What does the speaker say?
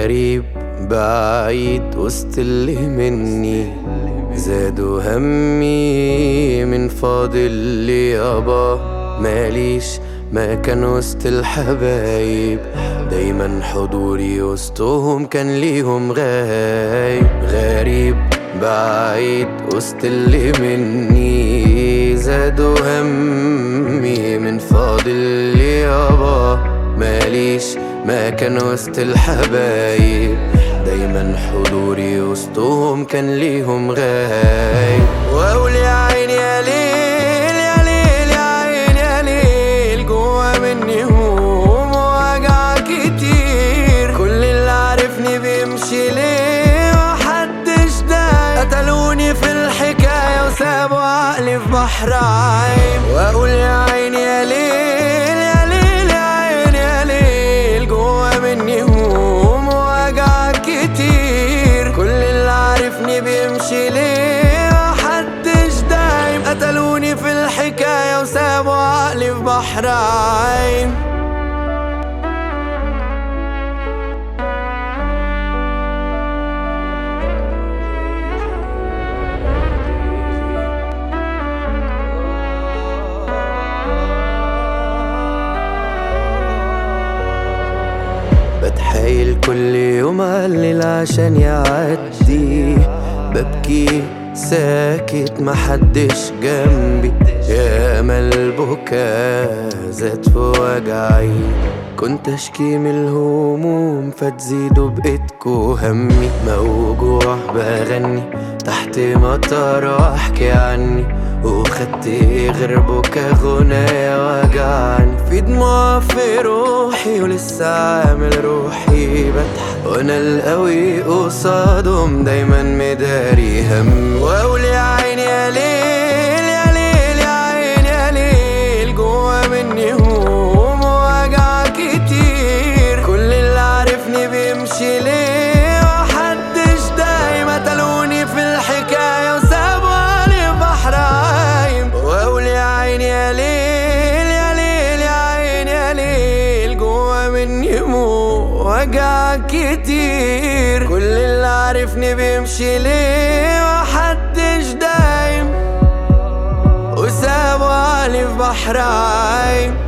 غريب بعيد وسط اللي مني زادوا همي من فاضل لي يابا ماليش مكان وسط الحبايب دايما حضوري وسطهم كان ليهم غايب غريب بعيد وسط اللي مني زادوا همي من فاضل لي يابا ماليش مكان وسط الحبايب دايما حضوري وسطهم كان ليهم غايب واقول يا عيني يا ليل يا ليل يا عيني يا ليل جوا مني هموم ووجع كتير كل اللي عارفني بيمشي ليه محدش ده قتلوني في الحكاية وسابوا عقلي في بحر عايم واقول يا عيني يا ليل يا ليل يا عيني يا ليل جوا مني هموم ووجع كتير كل اللي عارفني بيمشي ليه محدش دايم قتلوني في الحكاية وسابوا عقلي في بحر عايم بتحايل كل يوم اقلل عشان يعدي ببكي ساكت محدش جنبي يا البكا زاد في وجعي كنت اشكي من الهموم فتزيدوا بقيتكوا همي موجوع بغني تحت مطر واحكي عني وخدت إيه غير بكا غنايا وجعني في دموع في روحي ولسه عامل روحي بضحك وانا القوي قصادهم دايما مداري هم واقول يا عيني يا ليل يا ليل يا عيني يا ليل جوا مني هموم ووجع كتير كل اللي عارفني بيمشي ليه محدش دايم قتلوني في الحكاية وسابوا علي بحر عايم واقول يا عيني يا ليل يا ليل يا عيني يا ليل جوا مني هموم وجع كتير كل اللي عارفني بيمشي ليه محدش دايم وسابوا علي في بحر عايم